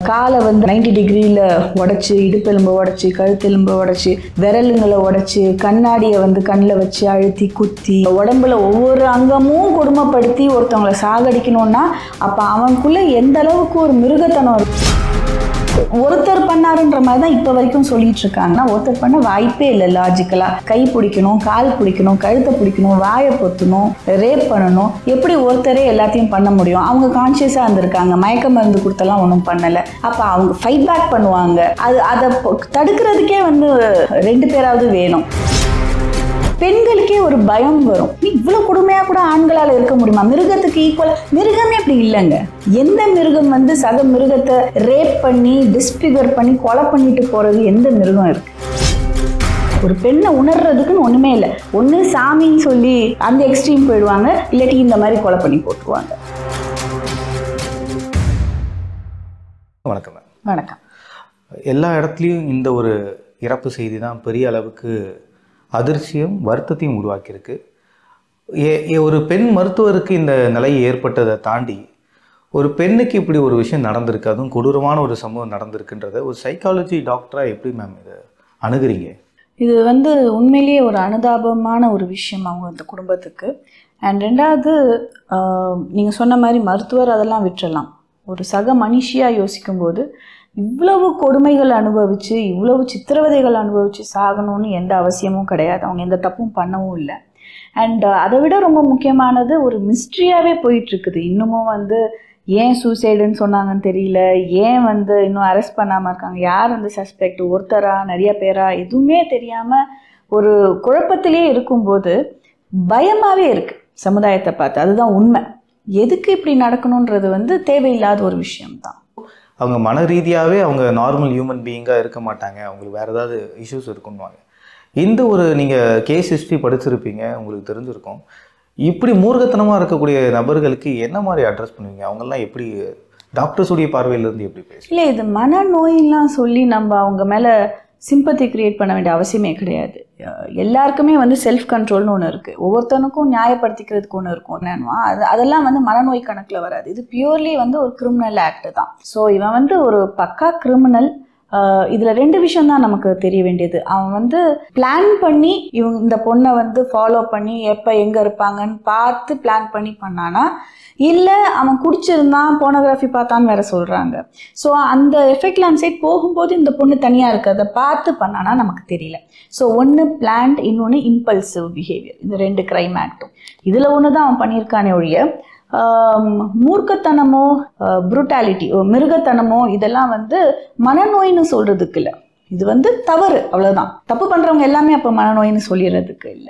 காலை வந்து 90 டிகிரியில் உடச்சி இடுப்பெலும்பை உடச்சி கழுத்தெலும்பை உடச்சி விரலுங்களை உடச்சி கண்ணாடியை வந்து கண்ணில் வச்சு அழுத்தி குத்தி உடம்புல ஒவ்வொரு அங்கமும் கொடுமைப்படுத்தி ஒருத்தவங்களை சாகடிக்கணும்னா அப்போ அவனுக்குள்ள எந்த அளவுக்கு ஒரு மிருகத்தனம் இருக்கு ஒருத்தர் பண்ணாருன்ற மாதிரி தான் இப்போ வரைக்கும் சொல்லிட்டு இருக்காங்கன்னா ஒருத்தர் பண்ண வாய்ப்பே இல்லை லாஜிக்கலா கை பிடிக்கணும் கால் பிடிக்கணும் கழுத்தை பிடிக்கணும் வாயை பொத்தணும் ரேப் பண்ணணும் எப்படி ஒருத்தரே எல்லாத்தையும் பண்ண முடியும் அவங்க கான்சியஸாக இருந்திருக்காங்க மயக்க மருந்து கொடுத்தெல்லாம் ஒன்றும் பண்ணலை அப்போ அவங்க ஃபைட் பேக் பண்ணுவாங்க அது அதை பொ- தடுக்கிறதுக்கே வந்து ரெண்டு பேராவது வேணும் பெண்களுக்கே ஒரு பயம் வரும் இவ்வளோ கொடுமையாக கூட ஆண்களால் இருக்க முடியுமா மிருகத்துக்கு ஈக்குவல் மிருகமே அப்படி இல்லைங்க எந்த மிருகம் வந்து சக மிருகத்தை ரேப் பண்ணி டிஸ்பிகர் பண்ணி கொலை பண்ணிட்டு போகிறது எந்த மிருகம் இருக்கு ஒரு பெண்ணை உணர்றதுக்குன்னு ஒன்றுமே இல்லை ஒன்று சாமின்னு சொல்லி அந்த எக்ஸ்ட்ரீம் போயிடுவாங்க இல்லாட்டி இந்த மாதிரி கொலை பண்ணி போட்டுருவாங்க வணக்கம் மேம் வணக்கம் எல்லா இடத்துலையும் இந்த ஒரு இறப்பு செய்தி தான் பெரிய அளவுக்கு அதிர்ச்சியும் வருத்தத்தையும் உருவாக்கியிருக்கு ஏ ஏ- ஒரு பெண் மருத்துவருக்கு இந்த நிலை ஏற்பட்டதை தாண்டி ஒரு பெண்ணுக்கு இப்படி ஒரு விஷயம் நடந்திருக்கு அதுவும் கொடூரமான ஒரு சம்பவம் நடந்திருக்குன்றத ஒரு சைக்காலஜி டாக்டராக எப்படி மேம் இதை அணுகுறீங்க இது வந்து உண்மையிலேயே ஒரு அனுதாபமான ஒரு விஷயம் அவங்க இந்த குடும்பத்துக்கு அண்ட் ரெண்டாவது நீங்கள் சொன்ன மாதிரி மருத்துவர் அதெல்லாம் விட்டுறலாம் ஒரு சக மனுஷியாக யோசிக்கும்போது இவ்வளவு கொடுமைகள் அனுபவித்து இவ்வளவு சித்திரவதைகள் அனுபவித்து சாகணும்னு எந்த அவசியமும் கிடையாது அவங்க எந்த தப்பும் பண்ணவும் இல்லை அண்ட் அதை விட ரொம்ப முக்கியமானது ஒரு மிஸ்ட்ரியாகவே போயிட்டுருக்குது இன்னமும் வந்து ஏன் சூசைடுன்னு சொன்னாங்கன்னு தெரியல ஏன் வந்து இன்னும் அரெஸ்ட் பண்ணாமல் இருக்காங்க யார் அந்த சஸ்பெக்ட் ஒருத்தரா நிறைய பேரா எதுவுமே தெரியாமல் ஒரு குழப்பத்திலே இருக்கும்போது பயமாகவே இருக்குது சமுதாயத்தை பார்த்து அதுதான் உண்மை எதுக்கு இப்படி நடக்கணுன்றது வந்து தேவையில்லாத ஒரு விஷயம்தான் அவங்க மன ரீதியாகவே அவங்க நார்மல் ஹியூமன் பீயிங்காக இருக்க மாட்டாங்க அவங்களுக்கு வேறு ஏதாவது இஷ்யூஸ் இருக்குன்னுவாங்க இந்த ஒரு நீங்கள் கேஸ் ஹிஸ்ட்ரி படிச்சிருப்பீங்க உங்களுக்கு தெரிஞ்சிருக்கும் இப்படி மூர்க்கத்தனமாக இருக்கக்கூடிய நபர்களுக்கு என்ன மாதிரி அட்ரஸ் பண்ணுவீங்க அவங்கெல்லாம் எப்படி டாக்டர்ஸுடைய பார்வையிலேருந்து எப்படி பேசுவீங்க இல்லை இது மனநோயெல்லாம் சொல்லி நம்ம அவங்க மேலே சிம்பத்தி கிரியேட் பண்ண வேண்டிய அவசியமே கிடையாது அஹ் எல்லாருக்குமே வந்து செல்ஃப் கண்ட்ரோல்னு ஒன்று இருக்குது ஒவ்வொருத்தனுக்கும் நியாயப்படுத்திக்கிறதுக்கு ஒன்று இருக்கும் என்னன்னா அது அதெல்லாம் வந்து மனநோய் கணக்கில் வராது இது பியூர்லி வந்து ஒரு கிரிமினல் ஆக்ட் தான் ஸோ இவன் வந்து ஒரு பக்கா கிரிமினல் இதில் ரெண்டு விஷயம் தான் நமக்கு தெரிய வேண்டியது அவன் வந்து பிளான் பண்ணி இவங்க இந்த பொண்ணை வந்து ஃபாலோ பண்ணி எப்போ எங்கே இருப்பாங்கன்னு பார்த்து பிளான் பண்ணி பண்ணானா இல்லை அவன் குடிச்சிருந்தான் போனோகிராஃபி பார்த்தான்னு வேற சொல்கிறாங்க ஸோ அந்த எஃபெக்ட் லேண்ட் சைட் போகும்போது இந்த பொண்ணு தனியாக இருக்கிறத பார்த்து பண்ணானா நமக்கு தெரியல ஸோ ஒன்று பிளான்ட் இன்னொன்று இம்பல்சிவ் பிஹேவியர் இந்த ரெண்டு கிரைம் ஆக்டும் இதில் ஒன்று தான் அவன் பண்ணியிருக்கானே ஒழிய ஆம், மூர்க்கத்தனமோ புரூட்டாலிட்டி மிருகத்தனமோ இதெல்லாம் வந்து மனநோயின்னு சொல்கிறதுக்கு இல்லை இது வந்து தவறு அவ்வளவுதான் தப்பு பண்றவங்க எல்லாமே அப்போ மனநோயின்னு சொல்லிடுறதுக்கு இல்லை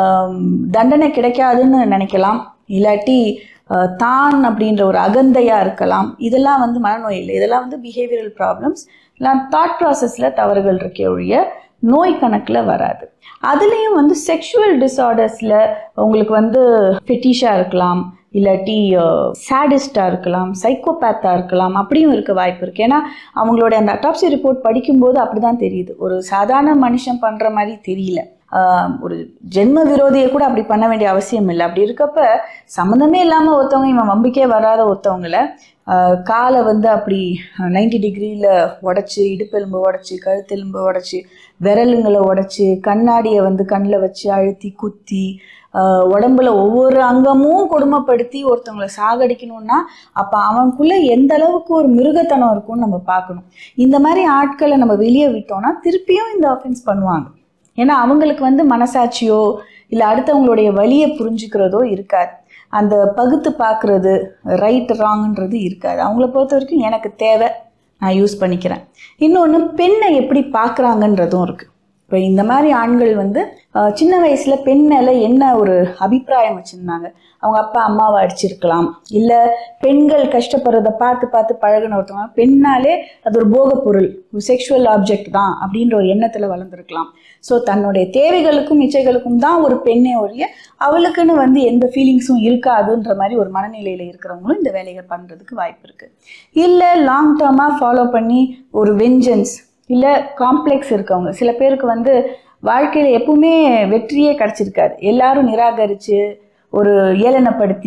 தண்டனை கிடைக்காதுன்னு நினைக்கலாம் இல்லாட்டி ஆஹ், தான் அப்படின்ற ஒரு அகந்தையா இருக்கலாம் இதெல்லாம் வந்து மனநோய் இல்லை இதெல்லாம் வந்து பிஹேவியரல் ப்ராப்ளம்ஸ் இல்லை தாட் ப்ராசஸில் தவறுகள் இருக்கே ஒழிய நோய் கணக்கில் வராது அதுலேயும் வந்து செக்ஷுவல் டிஸார்டர்ஸில் உங்களுக்கு வந்து ஃபெட்டிஷாக இருக்கலாம் இல்லாட்டி சேடிஸ்டாக இருக்கலாம் சைக்கோபேத்தாக இருக்கலாம் அப்படியும் இருக்க வாய்ப்பு இருக்குது ஏன்னா அவங்களுடைய அந்த அட்டாப்சி ரிப்போர்ட் படிக்கும்போது அப்படி தான் தெரியுது ஒரு சாதாரண மனுஷன் பண்ணுற மாதிரி தெரியல ஆஹ் ஒரு ஜென்ம விரோதியை கூட அப்படி பண்ண வேண்டிய அவசியம் இல்லை அப்படி இருக்கப்ப சம்மந்தமே இல்லாமல் ஒருத்தவங்க இவன் வம்பிக்கே வராத ஒருத்தவங்கள ஆஹ் காலை வந்து அப்படி 90 டிகிரியில் உடச்சி இடுப்பெலும்பு உடச்சி கழுத்தெலும்பு உடச்சி விரலுங்களை உடச்சி கண்ணாடியை வந்து கண்ணில் வச்சு அழுத்தி குத்தி ஆஹ் உடம்புல ஒவ்வொரு அங்கமும் கொடுமைப்படுத்தி ஒருத்தவங்களை சாகடிக்கணும்னா அப்போ அவனுக்குள்ள எந்த அளவுக்கு ஒரு மிருகத்தனம் இருக்கும்னு நம்ம பார்க்கணும் இந்த மாதிரி ஆட்களை நம்ம வெளியே விட்டோம்னா திருப்பியும் இந்த ஆஃபென்ஸ் பண்ணுவாங்க ஏன்னா அவங்களுக்கு வந்து மனசாட்சியோ இல்லை அடுத்தவங்களுடைய வழியை புரிஞ்சுக்கிறதோ இருக்காது அந்த பகுத்து பார்க்குறது ரைட் ராங்ன்றது இருக்காது அவங்கள பொறுத்த வரைக்கும் எனக்கு தேவை நான் யூஸ் பண்ணிக்கிறேன் இன்னொன்று பெண்ணை எப்படி பார்க்குறாங்கன்றதும் இருக்குது இப்போ இந்த மாதிரி ஆண்கள் வந்து அஹ், சின்ன வயசில் பெண் மேலே என்ன ஒரு அபிப்பிராயம் வச்சுருந்தாங்க அவங்க அப்பா அம்மாவை அடிச்சிருக்கலாம் இல்லை பெண்கள் கஷ்டப்படுறத பார்த்து பார்த்து பழகின ஒருத்தவங்க பெண்ணாலே அது ஒரு போகப் பொருள் ஒரு செக்ஷுவல் ஆப்ஜெக்ட் தான் அப்படின்ற ஒரு எண்ணத்தில் வளர்ந்துருக்கலாம் ஸோ தன்னுடைய தேவைகளுக்கும் இச்சைகளுக்கும் தான் ஒரு பெண்ணே ஒழிய அவளுக்குன்னு வந்து எந்த ஃபீலிங்ஸும் இருக்காதுன்ற மாதிரி ஒரு மனநிலையில் இருக்கிறவங்களும் இந்த வேலைகள் பண்ணுறதுக்கு வாய்ப்பு இருக்குது இல்லை லாங் டேர்மாக ஃபாலோ பண்ணி ஒரு வெஞ்சன்ஸ் இல்லை காம்ப்ளெக்ஸ் இருக்கவங்க சில பேருக்கு வந்து வாழ்க்கையில் எப்பவுமே வெற்றியே கிடச்சிருக்காது எல்லாரும் நிராகரித்து ஒரு ஏளனப்படுத்தி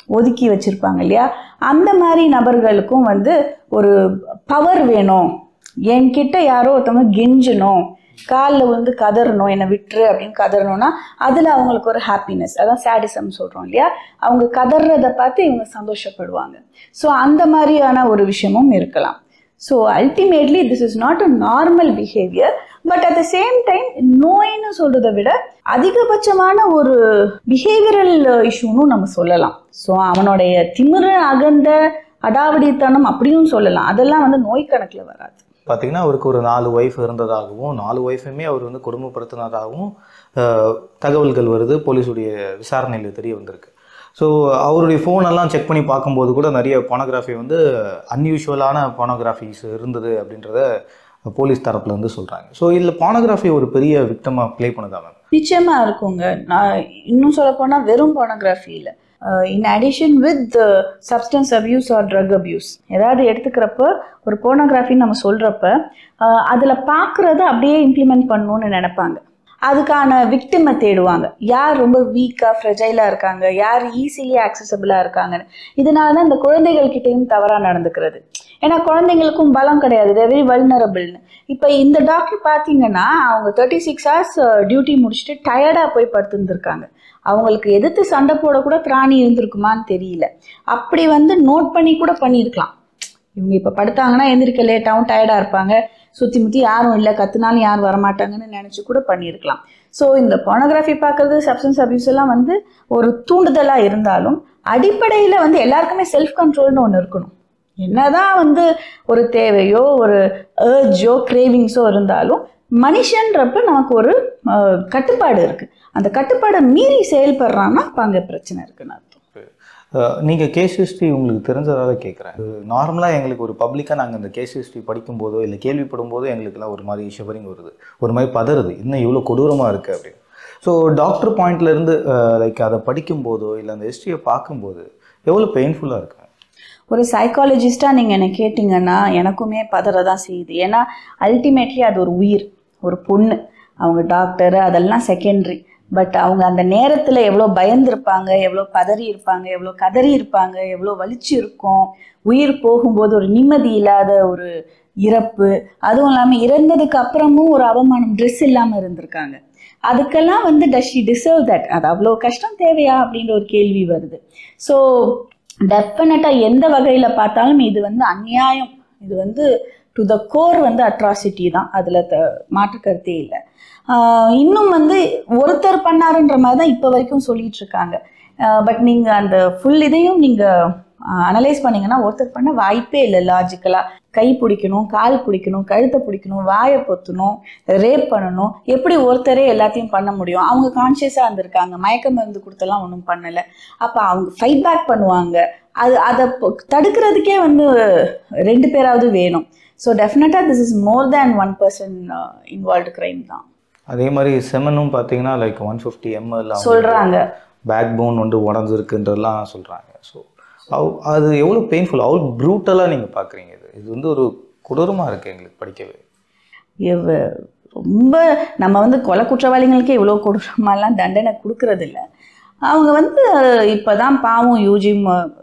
ஒதுக்கி வச்சிருப்பாங்க இல்லையா அந்த மாதிரி நபர்களுக்கும் வந்து ஒரு பவர் வேணும் என்கிட்ட யாரோ ஒருத்தவங்க கெஞ்சணும் காலில் வந்து கதறணும் என்னை விட்டுரு அப்படின்னு கதறணும்னா அதில் அவங்களுக்கு ஒரு ஹாப்பினஸ் அதான் சாடிசம் சொல்கிறோம் இல்லையா அவங்க கதறதை பார்த்து இவங்க சந்தோஷப்படுவாங்க ஸோ அந்த மாதிரியான ஒரு விஷயமும் இருக்கலாம் so ultimately this is not a normal behaviour but at the same time நோய்னு சொல்றதை விட அதிகபட்சமான ஒரு பிஹேவியரல் இஷ்யூன்னு நம்ம சொல்லலாம் ஸோ அவனுடைய திமிரு அகந்த அடாவடித்தனம் அப்படியும் சொல்லலாம் அதெல்லாம் வந்து நோய் கணக்கில் வராது பார்த்தீங்கன்னா அவருக்கு ஒரு நாலு ஒய்ஃப் இருந்ததாகவும் நாலு ஒய்ஃபுமே அவர் வந்து குடும்பப்படுத்தினதாகவும் அஹ், தகவல்கள் வருது போலீஸுடைய விசாரணையில் தெரிய வந்திருக்கு ஸோ அவருடைய phone எல்லாம் செக் பண்ணி பார்க்கும்போது கூட நிறைய போனோகிராஃபி வந்து அன்யூஷுவலான போனோகிராஃபிஸ் இருந்தது அப்படின்றத போலீஸ் தரப்புல இருந்து சொல்கிறாங்க ஸோ இதில் போனோகிராஃபி ஒரு பெரிய விக்டமாக ப்ளே பண்ணுதா மேம் நிச்சயமா இருக்குங்க நான் இன்னும் சொல்ல போனா வெறும் pornography இல்ல in addition with substance abuse or drug abuse ஏதாவது எடுத்துக்கிறப்ப ஒரு போனோகிராஃபின்னு நம்ம சொல்கிறப்ப அதில் பார்க்குறத அப்படியே இம்ப்ளிமெண்ட் பண்ணணும்னு நினைப்பாங்க அதுக்கான விக்டிமை தேடுவாங்க யார் ரொம்ப வீக்காக ஃப்ரெஜைலாக இருக்காங்க யார் ஈஸிலி ஆக்சசபிளாக இருக்காங்கன்னு இதனால தான் இந்த குழந்தைகள் கிட்டேயும் தவறாக நடந்துக்கிறது ஏன்னா குழந்தைங்களுக்கும் பலம் கிடையாது they're வெரி வல்னரபிள்னு இப்போ இந்த டாக்டர் பார்த்தீங்கன்னா அவங்க தேர்ட்டி சிக்ஸ் ஹவர்ஸ் டியூட்டி முடிச்சுட்டு டயர்டாக போய் படுத்துருந்துருக்காங்க அவங்களுக்கு எதிர்த்து சண்டை போட கூட திராணி இருந்திருக்குமான்னு தெரியல அப்படி வந்து நோட் பண்ணி கூட பண்ணியிருக்கலாம் இவங்க இப்போ படுத்தாங்கன்னா எந்திரிக்க லேட்டாகவும் டயர்டாக இருப்பாங்க சுற்றி முற்றி யாரும் இல்லை கத்துனாலும் யாரும் வரமாட்டாங்கன்னு நினச்சி கூட பண்ணியிருக்கலாம் ஸோ இந்த pornography பார்க்குறது சப்ஸ்டன்ஸ் அபியூஸ் எல்லாம் வந்து ஒரு தூண்டுதலாக இருந்தாலும் அடிப்படையில் வந்து எல்லாருக்குமே செல்ஃப் கண்ட்ரோல்னு ஒன்று இருக்கணும் என்னதான் வந்து ஒரு தேவையோ ஒரு ஏர்ஜோ கிரேவிங்ஸோ இருந்தாலும் மனுஷன்றப்ப நமக்கு ஒரு அஹ், கட்டுப்பாடு இருக்கு அந்த கட்டுப்பாடை மீறி செயல்படுறான்னா அப்போ அங்கே பிரச்சனை இருக்குன்னு அர்த்தம் நீங்கள் கேஸ் ஹிஸ்ட்ரி உங்களுக்கு தெரிஞ்சதால கேட்குறேன் நார்மலாக எங்களுக்கு ஒரு பப்ளிக்காக நாங்கள் இந்த கேஸ் ஹிஸ்ட்ரி படிக்கும்போதோ இல்லை கேள்விப்படும் போதோ எங்களுக்குலாம் ஒரு மாதிரி ஷிவரிங் வருது ஒரு மாதிரி பதறுது இன்னும் இவ்வளோ கொடூரமாக இருக்குது அப்படின்னு ஸோ டாக்டர் பாயிண்ட்லேருந்து லைக் அதை படிக்கும்போதோ இல்லை அந்த ஹிஸ்ட்ரியை பார்க்கும்போது எவ்வளோ பெயின்ஃபுல்லாக இருக்கு ஒரு சைக்காலஜிஸ்டாக நீங்கள் என்ன கேட்டிங்கன்னா எனக்குமே பதற தான் செய்யுது ஏன்னா அல்டிமேட்லி அது ஒரு உயிர் ஒரு பொண்ணு அவங்க டாக்டர் அதெல்லாம் செகண்டரி பட் அவங்க அந்த நேரத்தில் எவ்வளோ பயந்துருப்பாங்க எவ்வளோ பதறி இருப்பாங்க எவ்வளோ கதறி இருப்பாங்க எவ்வளோ வலிச்சு இருக்கும் உயிர் போகும்போது ஒரு நிம்மதி இல்லாத ஒரு இறப்பு அதுவும் இல்லாமல் இறந்ததுக்கு அப்புறமும் ஒரு அவமானம் ட்ரெஸ் இல்லாமல் இருந்திருக்காங்க அதுக்கெல்லாம் வந்து டஸ் ஷி டிசர்வ் தட் அது அவ்வளோ கஷ்டம் தேவையா அப்படின்ற ஒரு கேள்வி வருது ஸோ டெஃபினட்டாக எந்த வகையில் பார்த்தாலும் இது வந்து அநியாயம் இது வந்து டு த கோர் வந்து அட்ராசிட்டி தான் அதில் த மாற்று கருத்தே இல்லை ஆஹ் இன்னும் வந்து ஒருத்தர் பண்ணாருன்ற மாதிரி தான் இப்போ வரைக்கும் சொல்லிட்டு இருக்காங்க பட் நீங்கள் அந்த ஃபுல் இதையும் நீங்கள் அனலைஸ் பண்ணீங்கன்னா ஒருத்தர் பண்ண வாய்ப்பே இல்லை லாஜிக்கலாக கை பிடிக்கணும் கால் பிடிக்கணும் கழுத்தை பிடிக்கணும் வாயை பொத்தணும் ரேப் பண்ணணும் எப்படி ஒருத்தரே எல்லாத்தையும் பண்ண முடியும் அவங்க கான்ஷியஸாக இருந்திருக்காங்க மயக்க மருந்து கொடுத்தெல்லாம் ஒன்றும் பண்ணலை அப்போ அவங்க ஃபைட் பேக் பண்ணுவாங்க அது அதை பொ- தடுக்கிறதுக்கே வந்து ரெண்டு பேராவது வேணும் ஸோ டெஃபினட்டாக this is more than one person involved crime தான் அதே மாதிரி செமனும் பார்த்தீங்கன்னா லைக் ஒன் ஃபிஃப்டி எம்எல் சொல்கிறாங்க பேக் போன் வந்து உடஞ்சிருக்குன்றதெல்லாம் சொல்கிறாங்க ஸோ அது எவ்வளோ பெயின்ஃபுல் அவ்வளோ ப்ரூட்டலாக நீங்கள் பார்க்குறீங்க இது இது வந்து ஒரு கொடூரமாக இருக்குது எங்களுக்கு படிக்கவே எவ்வ ரொம்ப நம்ம வந்து கொலை குற்றவாளிகளுக்கே இவ்வளோ கொடூரமாலாம் தண்டனை கொடுக்கறது இல்ல அவங்க வந்து இப்போ தான் பாவம் யூஜி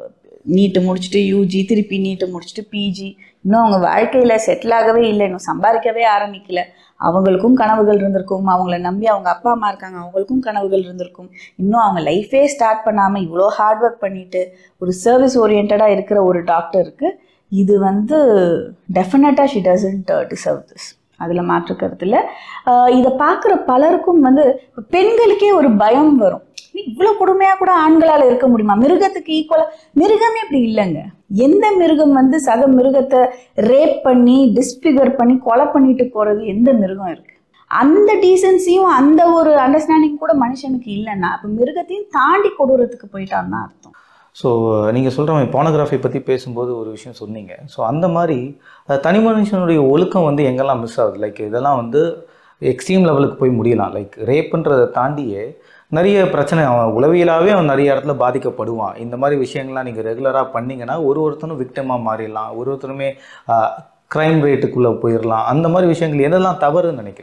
நீட்டு முடிச்சுட்டு யூஜி திருப்பி நீட்டு முடிச்சுட்டு பிஜி இன்னும் அவங்க வாழ்க்கையில் செட்டில் ஆகவே இல்லை இன்னும் சம்பாதிக்கவே ஆரம்பிக்கல அவங்களுக்கும் கனவுகள் இருந்திருக்கும் அவங்கள நம்பி அவங்க அப்பா அம்மா இருக்காங்க அவங்களுக்கும் கனவுகள் இருந்திருக்கும் இன்னும் அவங்க லைஃபே ஸ்டார்ட் பண்ணாமல் இவ்வளோ ஹார்ட் ஒர்க் பண்ணிட்டு ஒரு சர்வீஸ் ஓரியன்டாக இருக்கிற ஒரு டாக்டருக்கு இது வந்து டெஃபினட்டாக ஷி டசன்ட் டிசர்வ் திஸ் அதில் மாற்றுக்கிறது இல்லை இதை பார்க்குற பலருக்கும் வந்து இப்ப பெண்களுக்கே ஒரு பயம் வரும் இவ்வளோ கொடுமையாக கூட ஆண்களால் இருக்க முடியுமா மிருகத்துக்கு ஈக்குவலாக மிருகமே அப்படி இல்லைங்க எந்த மிருகம் வந்து சக மிருகத்தை ரேப் பண்ணி டிஸ்பிகர் பண்ணி கொலை பண்ணிட்டு போகிறது எந்த மிருகம் இருக்கு அந்த டீசன்சியும் அந்த ஒரு அண்டர்ஸ்டாண்டிங் கூட மனுஷனுக்கு இல்லைன்னா அப்போ மிருகத்தையும் தாண்டி கொடூரத்துக்கு போயிட்டான்னு தான் அர்த்தம் ஸோ நீங்கள் சொல்கிற மாதிரி போனோகிராஃபி பற்றி பேசும்போது ஒரு விஷயம் சொன்னீங்க ஸோ அந்த மாதிரி அஹ், தனி மனுஷனுடைய ஒழுக்கம் வந்து எங்கெல்லாம் மிஸ் ஆகுது லைக் இதெல்லாம் வந்து எக்ஸ்ட்ரீம் லெவலுக்கு போய் முடியலாம் லைக் ரேப்புன்றதை தாண்டியே நிறைய பிரச்சனை அவன் உளவியலாகவே அவன் நிறைய இடத்துல பாதிக்கப்படுவான் இந்த மாதிரி விஷயங்கள்லாம் நீங்கள் ரெகுலராக பண்ணீங்கன்னா ஒரு ஒருத்தனும் விக்டமாக மாறிடலாம் ஒரு ஒருத்தருமே க்ரைம் ரேட்டுக்குள்ளே போயிடலாம் அந்த மாதிரி விஷயங்கள் எதெல்லாம் தவறுன்னு நினைக்கிறீங்க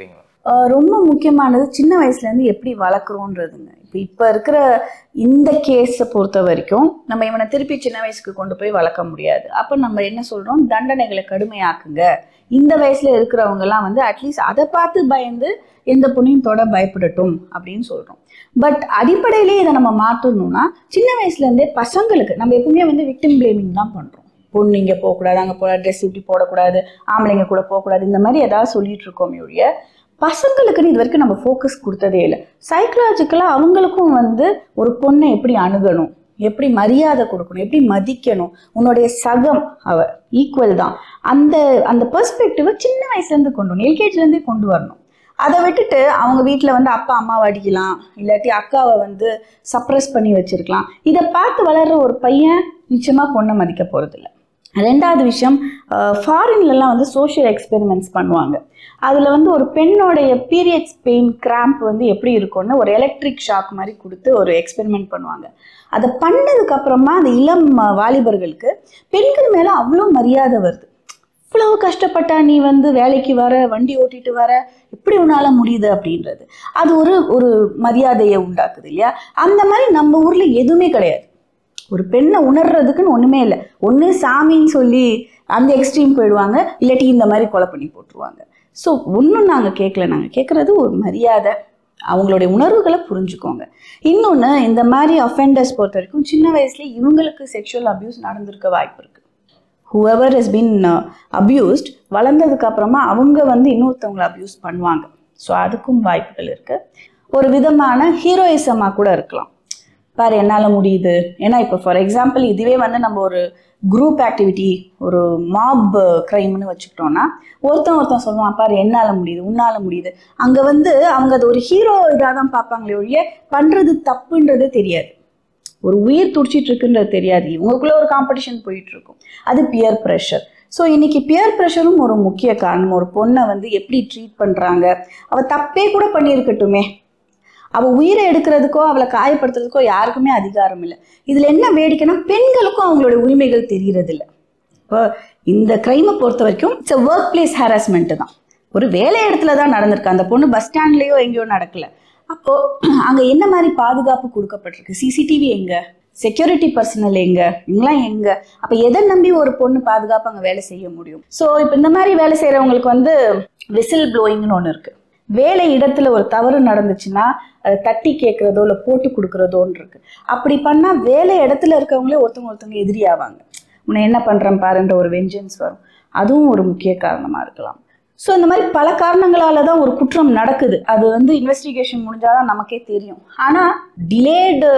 ஆஹ் ரொம்ப முக்கியமானது சின்ன வயசுலேருந்து எப்படி வளர்க்குறோன்றதுங்க இப்போ இப்போ இருக்கிற இந்த கேஸை பொறுத்த வரைக்கும் நம்ம இவனை திருப்பி சின்ன வயசுக்கு கொண்டு போய் வளர்க்க முடியாது அப்போ நம்ம என்ன சொல்கிறோம் தண்டனைகளை கடுமையாக்குங்க இந்த வயசுல இருக்கிறவங்கலாம் வந்து அட்லீஸ்ட் அதை பார்த்து பயந்து எந்த பொண்ணையும் தொட பயப்படட்டும் அப்படின்னு சொல்கிறோம் பட் அடிப்படையிலே இதை நம்ம மாற்றணும்னா சின்ன வயசுலேருந்தே பசங்களுக்கு நம்ம எப்பவுமே வந்து விக்டிம் பிளேமிங் தான் பண்ணுறோம் பொண்ணு இங்கே போகக்கூடாது அங்கே போக ட்ரெஸ் இப்படி போடக்கூடாது ஆம்பளைங்க கூட போகக்கூடாது இந்த மாதிரி ஏதாவது சொல்லிட்டு இருக்கோமே ஒழிய பசங்களுக்குன்னு இது வரைக்கும் நம்ம ஃபோக்கஸ் கொடுத்ததே இல்லை சைக்கலாஜிக்கலாக அவங்களுக்கும் வந்து ஒரு பொண்ணை எப்படி அணுகணும் எப்படி மரியாதை கொடுக்கணும் எப்படி மதிக்கணும் உன்னுடைய சகம் அவ ஈக்குவல் தான் அந்த அந்த பெர்ஸ்பெக்டிவை சின்ன வயசுலேருந்து கொண்டு வரணும் எல்கேஜிலேருந்தே கொண்டு வரணும் அதை விட்டுட்டு அவங்க வீட்டில் வந்து அப்பா அம்மாவை அடிக்கலாம் இல்லாட்டி அக்காவை வந்து சப்ரஸ் பண்ணி வச்சிருக்கலாம் இதை பார்த்து வளர்ற ஒரு பையன் நிச்சயமாக பொண்ணை மதிக்க போகிறதில்ல ரெண்டாவது விஷயம் ஃபாரின்லலாம் வந்து சோஷியல் எக்ஸ்பெரிமெண்ட்ஸ் பண்ணுவாங்க அதில் வந்து ஒரு பெண்ணோடைய பீரியட்ஸ் பெயின் கிராம்ப் வந்து எப்படி இருக்கும்னு ஒரு எலக்ட்ரிக் ஷாக் மாதிரி கொடுத்து ஒரு எக்ஸ்பெரிமெண்ட் பண்ணுவாங்க அதை பண்ணதுக்கு அப்புறமா அந்த இளம் அஹ், வாலிபர்களுக்கு பெண்கள் மேலே அவ்வளோ மரியாதை வருது இவ்வளவு கஷ்டப்பட்டா நீ வந்து வேலைக்கு வர வண்டி ஓட்டிட்டு வர எப்படி உன்னால முடியுது அப்படின்றது அது ஒரு ஒரு மரியாதையை உண்டாக்குது இல்லையா அந்த மாதிரி நம்ம ஊர்ல எதுவுமே கிடையாது ஒரு பெண்ணை உணர்றதுக்குன்னு ஒண்ணுமே இல்லை ஒண்ணு சாமின்னு சொல்லி அந்த எக்ஸ்ட்ரீம் போயிடுவாங்க இல்லாட்டி இந்த மாதிரி கொலை பண்ணி போட்டுருவாங்க ஸோ ஒன்றும் நாங்கள் கேட்கல நாங்கள் கேட்குறது ஒரு மரியாதை அவங்களுடைய உணர்வுகளை புரிஞ்சுக்கோங்க இன்னொன்று இந்த மாதிரி அஃபெண்டர்ஸ் பொறுத்த வரைக்கும் சின்ன வயசுல இவங்களுக்கு செக்ஷுவல் அபியூஸ் நடந்திருக்க வாய்ப்பு இருக்கு whoever has been uh, abused வளர்ந்ததுக்கு அப்புறமா அவங்க வந்து இன்னொருத்தவங்களை அபியூஸ் பண்ணுவாங்க ஸோ அதுக்கும் வாய்ப்புகள் இருக்கு ஒரு விதமான ஹீரோயிசமாக கூட இருக்கலாம் பாரு என்னால் முடியுது ஏன்னா இப்போ ஃபார் எக்ஸாம்பிள் இதுவே வந்து நம்ம ஒரு குரூப் ஆக்டிவிட்டி ஒரு மாப் க்ரைம்னு வச்சுக்கிட்டோம்னா ஒருத்தன் ஒருத்தன் சொல்லுவான் பாரு என்னால் முடியுது உன்னால் முடியுது அங்கே வந்து அவங்க அது ஒரு ஹீரோ இதாக தான் பார்ப்பாங்களே ஒழிய பண்ணுறது தப்புன்றது தெரியாது ஒரு உயிர் துடிச்சிட்டு இருக்குன்றது தெரியாது இவங்களுக்குள்ள ஒரு காம்படிஷன் போயிட்டு இருக்கும் அது பியர் ப்ரெஷர் ஸோ இன்னைக்கு பியர் ப்ரெஷரும் ஒரு முக்கிய காரணம் ஒரு பொண்ணை வந்து எப்படி ட்ரீட் பண்ணுறாங்க அவள் தப்பே கூட பண்ணியிருக்கட்டுமே அவள் உயிரை எடுக்கிறதுக்கோ அவளை காயப்படுத்துறதுக்கோ யாருக்குமே அதிகாரம் இல்லை இதில் என்ன வேடிக்கைன்னா பெண்களுக்கும் அவங்களுடைய உரிமைகள் தெரியறது இல்லை இப்போ இந்த க்ரைமை பொறுத்த வரைக்கும் இட்ஸ் ஒர்க் பிளேஸ் ஹாரஸ்மெண்ட்டு தான் ஒரு வேலை இடத்துல தான் நடந்திருக்கு அந்த பொண்ணு பஸ் ஸ்டாண்ட்லேயோ எங்கேயோ நடக்கல அப்போ அங்கே என்ன மாதிரி பாதுகாப்பு கொடுக்கப்பட்டிருக்கு சிசிடிவி எங்க செக்யூரிட்டி பர்சனல் எங்க இவங்களாம் எங்க அப்போ எதை நம்பி ஒரு பொண்ணு பாதுகாப்பு அங்கே வேலை செய்ய முடியும் ஸோ இப்போ இந்த மாதிரி வேலை செய்கிறவங்களுக்கு வந்து விசில் ப்ளோயிங்னு ஒன்று இருக்கு வேலை இடத்துல ஒரு தவறு நடந்துச்சுன்னா அதை தட்டி கேட்கறதோ இல்லை போட்டு கொடுக்கறதோன்னு இருக்கு அப்படி பண்ணால் வேலை இடத்துல இருக்கவங்களே ஒருத்தவங்க ஒருத்தவங்க எதிரியாவாங்க உன்னை என்ன பண்ணுறேன் பாருன்ற ஒரு வெஞ்சன்ஸ் வரும் அதுவும் ஒரு முக்கிய காரணமாக இருக்கலாம் ஸோ இந்த மாதிரி பல காரணங்களால தான் ஒரு குற்றம் நடக்குது அது வந்து இன்வெஸ்டிகேஷன் முடிஞ்சாதான் நமக்கே தெரியும் ஆனால் டிலேடு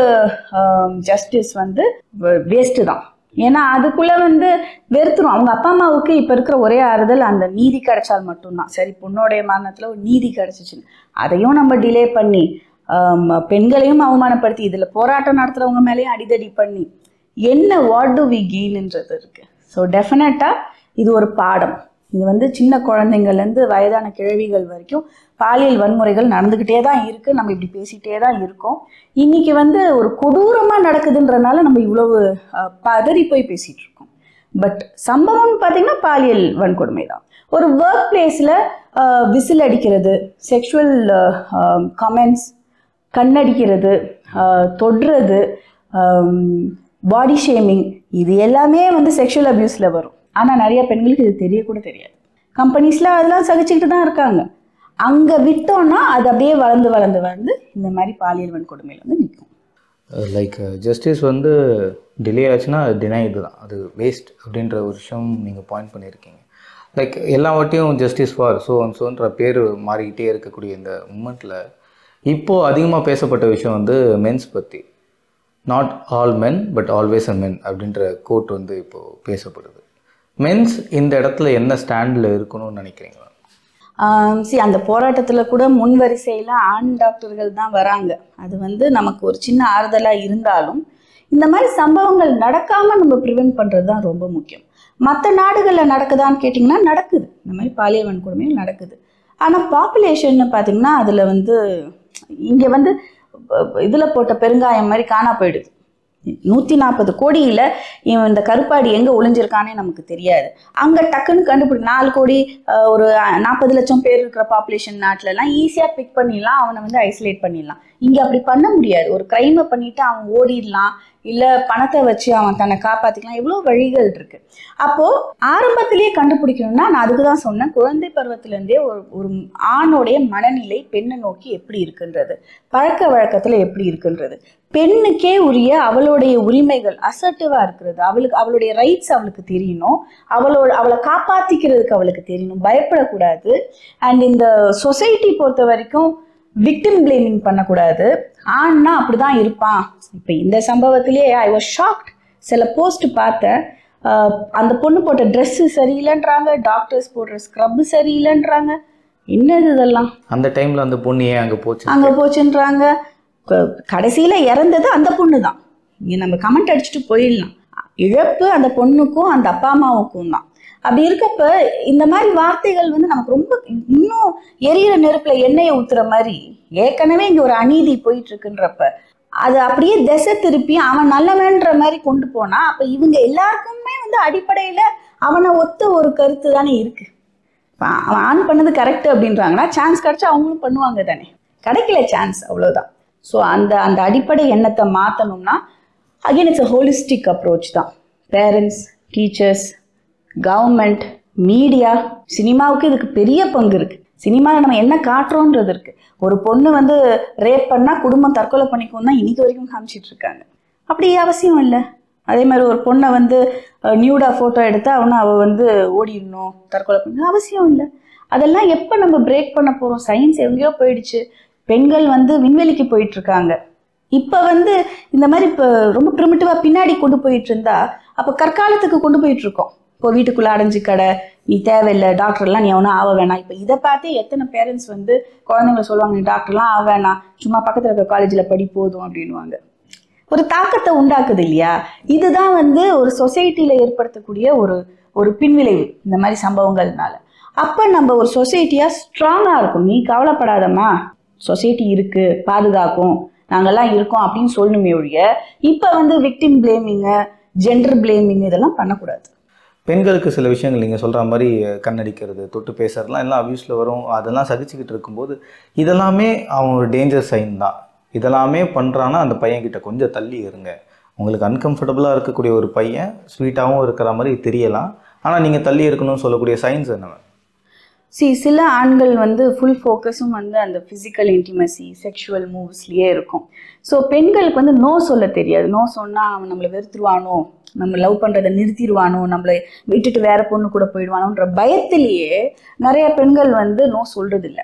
ஜஸ்டிஸ் வந்து வேஸ்ட்டு தான் ஏன்னா அதுக்குள்ள வந்து வெறுத்துரும் அவங்க அப்பா அம்மாவுக்கு இப்போ இருக்கிற ஒரே ஆறுதல் அந்த நீதி கிடைச்சால் மட்டும்தான் சரி பொண்ணோடைய மரணத்தில் ஒரு நீதி கிடைச்சிச்சுன்னு அதையும் நம்ம டிலே பண்ணி ஆம், பெண்களையும் அவமானப்படுத்தி இதில் போராட்டம் நடத்துகிறவங்க மேலேயும் அடிதடி பண்ணி என்ன வாட் டு வி கெயின்ன்றது இருக்கு ஸோ டெஃபினட்டாக இது ஒரு பாடம் இது வந்து சின்ன குழந்தைங்கள்லேருந்து வயதான கிழவிகள் வரைக்கும் பாலியல் வன்முறைகள் நடந்துக்கிட்டே தான் இருக்குது நம்ம இப்படி பேசிகிட்டே தான் இருக்கோம் இன்னைக்கு வந்து ஒரு கொடூரமாக நடக்குதுன்றனால நம்ம இவ்வளவு அஹ், பதறி போய் பேசிகிட்டு இருக்கோம் பட் சம்பவம்னு பார்த்தீங்கன்னா பாலியல் வன்கொடுமை தான் ஒரு ஒர்க் பிளேஸில் விசில் அடிக்கிறது செக்ஷுவல் கமெண்ட்ஸ் கண்ணடிக்கிறது ஆஹ் தொடுறது பாடி ஷேமிங் இது எல்லாமே வந்து செக்ஷுவல் அபியூஸில் வரும் ஆனால் நிறைய பெண்களுக்கு இது தெரியக்கூட தெரியாது கம்பெனிஸில் அதெல்லாம் சகிச்சுக்கிட்டு தான் இருக்காங்க அங்கே விட்டோம்னா அது அப்படியே வளர்ந்து வளர்ந்து வளர்ந்து இந்த மாதிரி பாலியல் வன்கொடுமையில் வந்து நிற்கும் லைக் ஜஸ்டிஸ் வந்து டிலே ஆச்சுன்னா டினை இதுதான் அது வேஸ்ட் அப்படின்ற ஒரு விஷயம் நீங்கள் பாயிண்ட் பண்ணியிருக்கீங்க லைக் எல்லா வாட்டியும் ஜஸ்டிஸ் ஃபார் ஸோ அண்ட் ஸோன்ற பேர் மாறிக்கிட்டே இருக்கக்கூடிய இந்த மூமெண்ட்டில் இப்போது அதிகமாக பேசப்பட்ட விஷயம் வந்து மென்ஸ் பற்றி not all men but always a men அப்படின்ற கோட் வந்து இப்போது பேசப்படுது மென்ஸ் இந்த இடத்துல என்ன ஸ்டாண்டில் இருக்கணும்னு நினைக்கிறீங்களா சி அந்த போராட்டத்தில் கூட முன் வரிசையில் ஆண் டாக்டர்கள் தான் வராங்க அது வந்து நமக்கு ஒரு சின்ன ஆறுதலாக இருந்தாலும் இந்த மாதிரி சம்பவங்கள் நடக்காமல் நம்ம ப்ரிவென்ட் பண்ணுறது தான் ரொம்ப முக்கியம் மற்ற நாடுகளில் நடக்குதான்னு கேட்டிங்கன்னா நடக்குது இந்த மாதிரி பாலியல் வன்கொடுமைகள் நடக்குது ஆனால் பாப்புலேஷன் பார்த்தீங்கன்னா அதில் வந்து இங்கே வந்து இதில் போட்ட பெருங்காயம் மாதிரி காணா போயிடுது நூற்றி நாற்பது கோடியில் இவன் இந்த கருப்பாடி எங்கே ஒளிஞ்சிருக்கானே நமக்கு தெரியாது அங்கே டக்குன்னு கண்டுபிடி நாலு கோடி அஹ், ஒரு நாற்பது லட்சம் பேர் இருக்கிற பாப்புலேஷன் நாட்டிலலாம் ஈஸியாக பிக் பண்ணிடலாம் அவனை வந்து ஐசோலேட் பண்ணிடலாம் இங்கே அப்படி பண்ண முடியாது ஒரு க்ரைமை பண்ணிட்டு அவன் ஓடிடலாம் இல்லை பணத்தை வச்சு அவன் தன்னை காப்பாற்றிக்கலாம் எவ்வளோ வழிகள் இருக்கு அப்போது ஆரம்பத்திலேயே கண்டுபிடிக்கணும்னா நான் அதுக்கு தான் சொன்னேன் குழந்தை பருவத்திலேருந்தே ஒரு ஒரு ஆணுடைய மனநிலை பெண்ணை நோக்கி எப்படி இருக்குன்றது பழக்க வழக்கத்தில் எப்படி இருக்குன்றது பெண்ணுக்கே உரிய அவளுடைய உரிமைகள் அசர்ட்டிவாக இருக்கிறது அவளுக்கு அவளுடைய ரைட்ஸ் அவளுக்கு தெரியணும் அவளோட அவளை காப்பாற்றிக்கிறதுக்கு அவளுக்கு தெரியணும் பயப்படக்கூடாது அண்ட் இந்த சொசைட்டி பொறுத்த வரைக்கும் விக்டிம் பிளேமிங் பண்ணக்கூடாது ஆண்னா அப்படிதான் இருப்பான் இப்போ இந்த சம்பவத்திலேயே ஐ வாஸ் ஷாக்ட் சில போஸ்ட் பார்த்தேன் ஆஹ் அந்த பொண்ணு போட்ட ட்ரெஸ்ஸு சரியில்லைன்றாங்க டாக்டர்ஸ் போடுற ஸ்க்ரப் சரியில்லைன்றாங்க என்னது இதெல்லாம் அந்த டைம்ல அந்த பொண்ணு ஏன் அங்க போச்சு அங்கே போச்சுன்றாங்க க- கடைசியில இறந்தது அந்த பொண்ணு தான் இங்கே நம்ம கமெண்ட் அடிச்சுட்டு போயிடலாம் இழப்பு அந்த பொண்ணுக்கும் அந்த அப்பா அம்மாவுக்கும் தான் அப்படி இருக்கப்ப இந்த மாதிரி வார்த்தைகள் வந்து நமக்கு ரொம்ப இன்னும் எரியிற நெருப்புல எண்ணெயை ஊத்துற மாதிரி ஏற்கனவே இங்க ஒரு அநீதி போயிட்டு இருக்குன்றப்ப அது அப்படியே திசை திருப்பி அவன் நல்லவன்ற மாதிரி கொண்டு போனா அப்ப இவங்க எல்லாருக்குமே வந்து அடிப்படையில அவனை ஒத்த ஒரு கருத்து தானே இருக்கு இப்ப அவன் ஆன் பண்ணது கரெக்ட் அப்படின்றாங்கன்னா சான்ஸ் கிடைச்சா அவங்களும் பண்ணுவாங்க தானே கிடைக்கல சான்ஸ் அவ்வளோதான் ஸோ அந்த அந்த அடிப்படை எண்ணத்தை மாற்றணும்னா again it's a holistic approach தான் பேரண்ட்ஸ் டீச்சர்ஸ் கவர்மெண்ட் மீடியா சினிமாவுக்கு இதுக்கு பெரிய பங்கு இருக்கு சினிமாவில் நம்ம என்ன காட்டுறோன்றது இருக்கு ஒரு பொண்ணு வந்து ரேப் பண்ணா குடும்பம் தற்கொலை பண்ணிக்கும் தான் இன்னைக்கு வரைக்கும் காமிச்சிட்டு இருக்காங்க அப்படி அவசியம் இல்லை அதே மாதிரி ஒரு பொண்ணை வந்து நியூடா ஃபோட்டோ எடுத்தா அவனை அவள் வந்து ஓடிடணும் தற்கொலை பண்ணணும் அவசியம் இல்லை அதெல்லாம் எப்போ நம்ம பிரேக் பண்ண போகிறோம் சயின்ஸ் எங்கேயோ போயிடுச்சு பெண்கள் வந்து விண்வெளிக்கு போயிட்டு இருக்காங்க இப்போ வந்து இந்த மாதிரி இப்போ ரொம்ப ப்ரிமிட்டிவாக பின்னாடி கொண்டு போயிட்டு இருந்தா அப்போ கற்காலத்துக்கு கொண்டு போயிட்டு இருக்கோம் இப்போ வீட்டுக்குள்ள அடைஞ்சு கடை நீ தேவையில்லை டாக்டர்லாம் நீ அவனும் ஆக வேணாம் இப்போ இதை பார்த்தே எத்தனை பேரண்ட்ஸ் வந்து குழந்தைங்கள சொல்லுவாங்க நீ டாக்டர்லாம் ஆக வேணாம் சும்மா பக்கத்தில் இருக்க காலேஜில் படி போதும் அப்படின்வாங்க ஒரு தாக்கத்தை உண்டாக்குது இல்லையா இதுதான் வந்து ஒரு சொசைட்டியில் ஏற்படுத்தக்கூடிய ஒரு ஒரு பின்விளைவு இந்த மாதிரி சம்பவங்கள்னால அப்போ நம்ம ஒரு சொசைட்டியாக ஸ்ட்ராங்காக இருக்கும் நீ கவலைப்படாதம்மா சொசைட்டி இருக்கு பாதுகாக்கும் நாங்கெல்லாம் இருக்கோம் அப்படின்னு சொல்லணுமே ஒழிய இப்போ வந்து விக்டிம் பிளேமிங்கு ஜெண்டர் பிளேமிங் இதெல்லாம் பண்ணக்கூடாது பெண்களுக்கு சில விஷயங்கள் நீங்கள் சொல்கிற மாதிரி கண்ணடிக்கிறது தொட்டு பேசுறதுலாம் எல்லாம் அபியூஸில் வரும் அதெல்லாம் சகிச்சுக்கிட்டு இருக்கும்போது இதெல்லாமே அவன் ஒரு டேஞ்சர் சைன் தான் இதெல்லாமே பண்ணுறான்னா அந்த பையன்கிட்ட கொஞ்சம் தள்ளி இருங்க உங்களுக்கு அன்கம்ஃபர்டபுளாக இருக்கக்கூடிய ஒரு பையன் ஸ்வீட்டாகவும் இருக்கிற மாதிரி தெரியலாம் ஆனால் நீங்கள் தள்ளி இருக்கணும்னு சொல்லக்கூடிய சைன்ஸ் என்ன சி சில ஆண்கள் வந்து ஃபுல் ஃபோக்கஸும் வந்து அந்த ஃபிசிக்கல் இன்டிமசி செக்ஷுவல் மூவ்ஸ்லேயே இருக்கும் ஸோ பெண்களுக்கு வந்து நோ சொல்ல தெரியாது நோ சொன்னால் அவன் நம்மளை வெறுத்துருவானோ நம்ம லவ் பண்ணுறதை நிறுத்திடுவானோ நம்மளை விட்டுட்டு வேற பொண்ணு கூட போயிடுவானோன்ற பயத்திலேயே நிறைய பெண்கள் வந்து நோ சொல்கிறதில்ல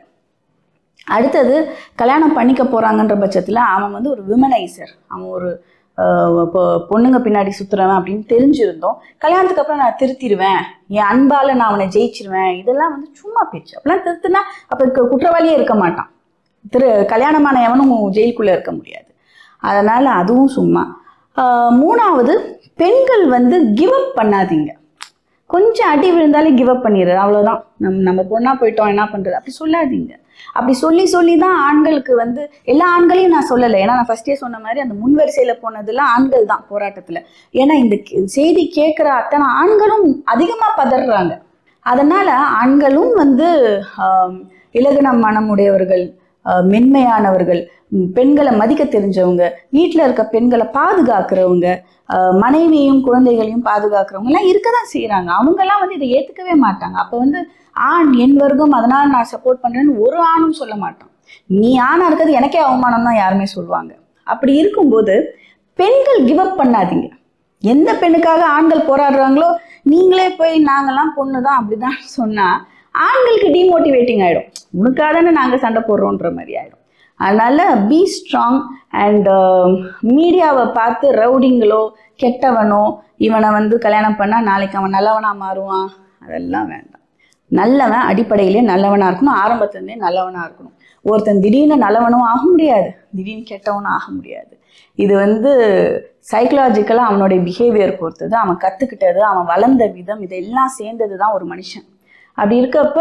அடுத்தது கல்யாணம் பண்ணிக்க போகிறாங்கன்ற பட்சத்தில் அவன் வந்து ஒரு விமனைசர் அவன் ஒரு ஆஹ், இப்போ பொண்ணுங்க பின்னாடி சுற்றுறவன் அப்படின்னு தெரிஞ்சிருந்தோம் கல்யாணத்துக்கு அப்புறம் நான் திருத்திடுவேன் என் அன்பால் நான் அவனை ஜெயிச்சிருவேன் இதெல்லாம் வந்து சும்மா பேச்சு அப்படிலாம் திருத்துனா அப்போ குற்றவாளியே இருக்க மாட்டான் திரு கல்யாணமான எவனும் ஜெயிலுக்குள்ளே இருக்க முடியாது அதனால் அதுவும் சும்மா ஆஹ், மூணாவது பெண்கள் வந்து கிவ் அப் பண்ணாதீங்க கொஞ்சம் அடி விழுந்தாலே கிவ் அப் பண்ணிடுறது அவ்வளோதான் நம்ம நம்ம பொண்ணா போயிட்டோம் என்ன பண்ணுறது அப்படி சொல்லாதீங்க அப்படி சொல்லி சொல்லி தான் ஆண்களுக்கு வந்து எல்லா ஆண்களையும் நான் சொல்லலை ஏன்னா நான் ஃபஸ்ட்டே சொன்ன மாதிரி அந்த முன்வரிசையில் போனதெல்லாம் ஆண்கள் தான் போராட்டத்தில் ஏன்னா இந்த கே- செய்தி கேட்குற அத்தனை ஆண்களும் அதிகமாக பதறாங்க அதனால் ஆண்களும் வந்து ஆம், இலகுன மனமுடையவர்கள் ஆஹ், மென்மையானவர்கள் ம், பெண்களை மதிக்க தெரிஞ்சவங்க வீட்டில் இருக்க பெண்களை பாதுகாக்கிறவங்க ஆஹ், மனைவியையும் குழந்தைகளையும் பாதுகாக்கிறவங்க எல்லாம் இருக்க தான் செய்கிறாங்க அவங்கெல்லாம் வந்து இதை ஏற்றுக்கவே மாட்டாங்க அப்போ வந்து ஆண் என் வர்க்கம் அதனால் நான் சப்போர்ட் பண்ணுறேன்னு ஒரு ஆணும் சொல்ல மாட்டான் நீ ஆணாக இருக்கிறது எனக்கே அவமானம் தான் யாருமே சொல்லுவாங்க அப்படி இருக்கும்போது பெண்கள் கிவ் அப் பண்ணாதீங்க எந்த பெண்ணுக்காக ஆண்கள் போராடுறாங்களோ நீங்களே போய் நாங்கெல்லாம் பொண்ணு தான் அப்படிதான் சொன்னால் ஆண்களுக்கு டிமோட்டிவேட்டிங் ஆகிடும் உனக்காக தானே நாங்கள் சண்டை போடுறோன்ற மாதிரி ஆகிடும் அதனால் பி ஸ்ட்ராங் அண்ட் மீடியாவை பார்த்து ரவுடிங்களோ கெட்டவனோ இவனை வந்து கல்யாணம் பண்ணால் நாளைக்கு அவன் நல்லவனாக மாறுவான் அதெல்லாம் வேண்டாம் நல்லவன் அடிப்படையிலே நல்லவனாக இருக்கணும் ஆரம்பத்துலேருந்தே நல்லவனாக இருக்கணும் ஒருத்தன் திடீர்னு நல்லவனும் ஆக முடியாது திடீர்னு கெட்டவனும் ஆக முடியாது இது வந்து சைக்கலாஜிக்கலாக அவனுடைய பிஹேவியர் பொறுத்தது அவன் கற்றுக்கிட்டது அவன் வளர்ந்த விதம் இதெல்லாம் சேர்ந்தது தான் ஒரு மனுஷன் அப்படி இருக்கப்ப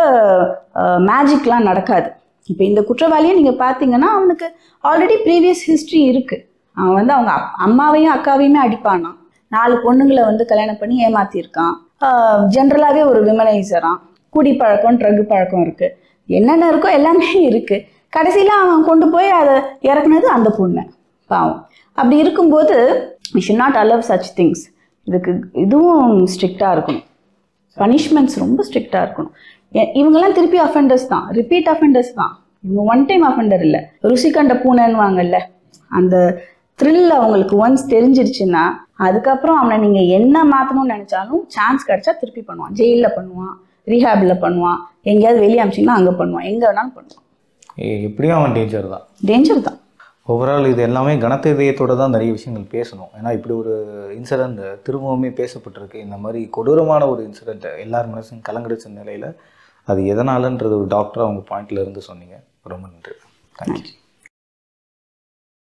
மேஜிக்லாம் நடக்காது இப்போ இந்த குற்றவாளியை நீங்கள் பார்த்தீங்கன்னா அவனுக்கு ஆல்ரெடி ப்ரீவியஸ் ஹிஸ்ட்ரி இருக்குது அவன் வந்து அவங்க அப்- அம்மாவையும் அக்காவையுமே அடிப்பானான் நாலு பொண்ணுங்களை வந்து கல்யாணம் பண்ணி ஏமாத்திருக்கான் ஜென்ரலாகவே ஒரு விமனைசரான் குடி பழக்கம் ட்ரக் பழக்கம் இருக்கு என்னென்ன இருக்கோ எல்லாமே இருக்கு கடைசியில் அவன் கொண்டு போய் அதை இறக்குனது அந்த பொண்ணு பாவம் அப்படி இருக்கும்போது we should not allow such things இதுக்கு இதுவும் ஸ்ட்ரிக்டாக இருக்கணும் பனிஷ்மெண்ட்ஸ் ரொம்ப ஸ்ட்ரிக்டாக இருக்கணும் எ- இவங்கெல்லாம் திருப்பி அஃபெண்டர்ஸ் தான் ரிப்பீட் அஃபெண்டர்ஸ் தான் இவங்க ஒன் டைம் அஃபெண்டர் இல்லை ருசி கண்ட பூனைன்னுவாங்கல்ல அந்த த்ரில் அவங்களுக்கு ஒன்ஸ் தெரிஞ்சிருச்சுன்னா அதுக்கப்புறம் அவனை நீங்கள் என்ன மாற்றணும்னு நினச்சாலும் சான்ஸ் கிடைச்சா திருப்பி பண்ணுவான் ஜெயிலில் பண்ணுவான் ரீஹேபில் பண்ணுவான் எங்கேயாவது வெளியே அமிச்சிங்கன்னா அங்கே பண்ணுவான் எங்கே வேணாலும் பண்ணுவான் எ- எப்படியும் அவன் டேஞ்சர் தான் டேஞ்சர் தான் ஓவரால் இது எல்லாமே கனத்த இதயத்தோட தான் நிறைய விஷயங்கள் பேசணும் ஏன்னா இப்படி ஒரு இன்சிடெண்ட் திரும்பவுமே பேசப்பட்டிருக்கு இந்த மாதிரி கொடூரமான ஒரு இன்சிடெண்ட் எல்லார் மனசும் கலங்கடிச்ச நிலையில் அது எதனாலன்றது ஒரு டாக்டர் அவங்க பாயிண்ட்ல இருந்து சொன்னீங்க ரொம்ப நன்றி தேங்க்யூ